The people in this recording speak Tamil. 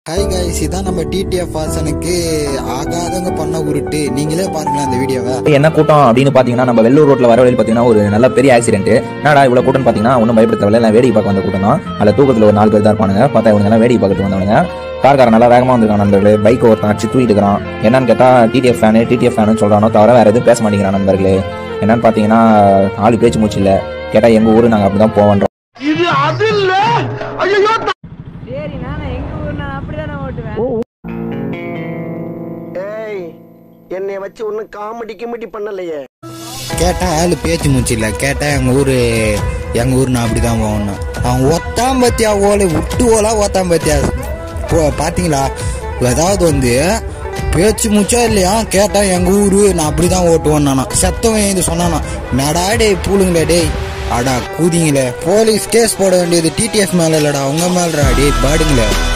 ஹாய் கைஸ் இதான் நம்ம டிடிஎஃப் வாசனுக்கு ஆகாதவங்க பண்ண உருட்டு நீங்களே பாருங்களேன் அந்த வீடியோவை என்ன கூட்டம் அப்படின்னு பாத்தீங்கன்னா நம்ம வெள்ளூர் ரோட்ல வர வழியில் பாத்தீங்கன்னா ஒரு நல்ல பெரிய ஆக்சிடென்ட் என்னடா இவ்வளவு கூட்டம் பாத்தீங்கன்னா ஒன்றும் பயப்பட தேவையில்ல எல்லாம் வேடிக்கை பார்க்க வந்த கூட்டம் தான் அதுல தூக்கத்துல ஒரு நாலு பேர் தான் இருப்பானுங்க பார்த்தா இவங்க எல்லாம் வேடிக்கை பார்க்கறது வந்தவனுங்க கார்காரன் நல்லா வேகமா வந்திருக்கான் நண்பர்களே பைக் ஒருத்தன் அடிச்சு தூக்கிட்டு இருக்கிறான் என்னன்னு கேட்டா டிடிஎஃப் ஃபேனு டிடிஎஃப் ஃபேனு சொல்றானோ தவிர வேற எதுவும் பேச மாட்டேங்கிறான் நண்பர்களே என்னன்னு பாத்தீங்கன்னா ஆளு பேச்சு மூச்சு இல்ல கேட்டா எங்க ஊரு நாங்க அப்படிதான் போவோன்றோம் சரி நானே எங்க ஊர் நான் அப்படிதானே ஓட்டுவேன் ஏய் என்னைய வச்சு ஒன்னும் காமெடி கிமெடி பண்ணலையே கேட்டா ஆளு பேச்சு மூச்சு இல்ல கேட்டா எங்க ஊரு எங்க ஊர் நான் அப்படிதான் போகணும் அவன் ஒத்தாம் பத்தியா ஓலை விட்டு ஓலா ஒத்தாம் பத்தியா போ பாத்தீங்களா ஏதாவது வந்து பேச்சு மூச்சா இல்லையா கேட்டா எங்க ஊரு நான் அப்படிதான் ஓட்டுவேன் நானா செத்தவன் இது சொன்னானா நடா டேய் பூலுங்களே டேய் அடா கூதிங்களே போலீஸ் கேஸ் போட வேண்டியது டிடிஎஃப் மேல இல்லடா உங்க மேலடா டேய் பாடுங்களே